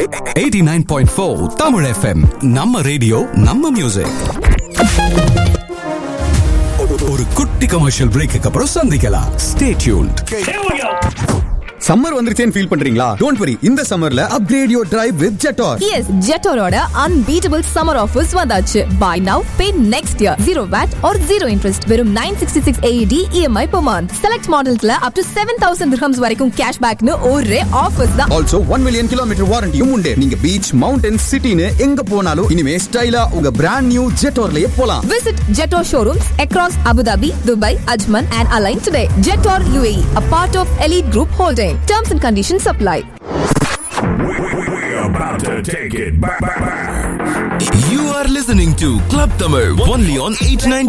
89.4 Tamil FM நம்ம radio நம்ம music ஒரு குட்டி கமர்ஷியல் பிரேக்கு அப்புறம் சந்திக்கலாம் ஸ்டே டியூன்ட் சம்மர் வந்துருச்சேன்னு ஃபீல் பண்றீங்களா டோன்ட் வரி இந்த சம்மர்ல upgrade your drive with Jetour S ஜெட்டோரோட அன்பீட்டபிள் சம்மர் ஆஃபர்ஸ் வந்தாச்சு buy now pay next year zero VAT or zero interest வெறும் nine sixty six AED EMI per month select மாடல்ஸ்ல up to seven thousand dirhams வரைக்கும் cash பேக்னு ஒரே offers தான் also one million kilometre வாரண்டியும் உண்டு நீங்க beach mountain சிட்டின்னு எங்க போனாலும் இனிமே ஸ்டைலா உங்க பிராண்ட் நியூ ஜெட்டார்லயே போலாம் Visit Jetor showrooms across Abu Dhabi, Dubai, Ajman, and Align today. Jetor UAE, a part of Elite Group Holding. Terms and conditions apply. We're about to take it back. back, back. You are listening to Club Tamil only on 89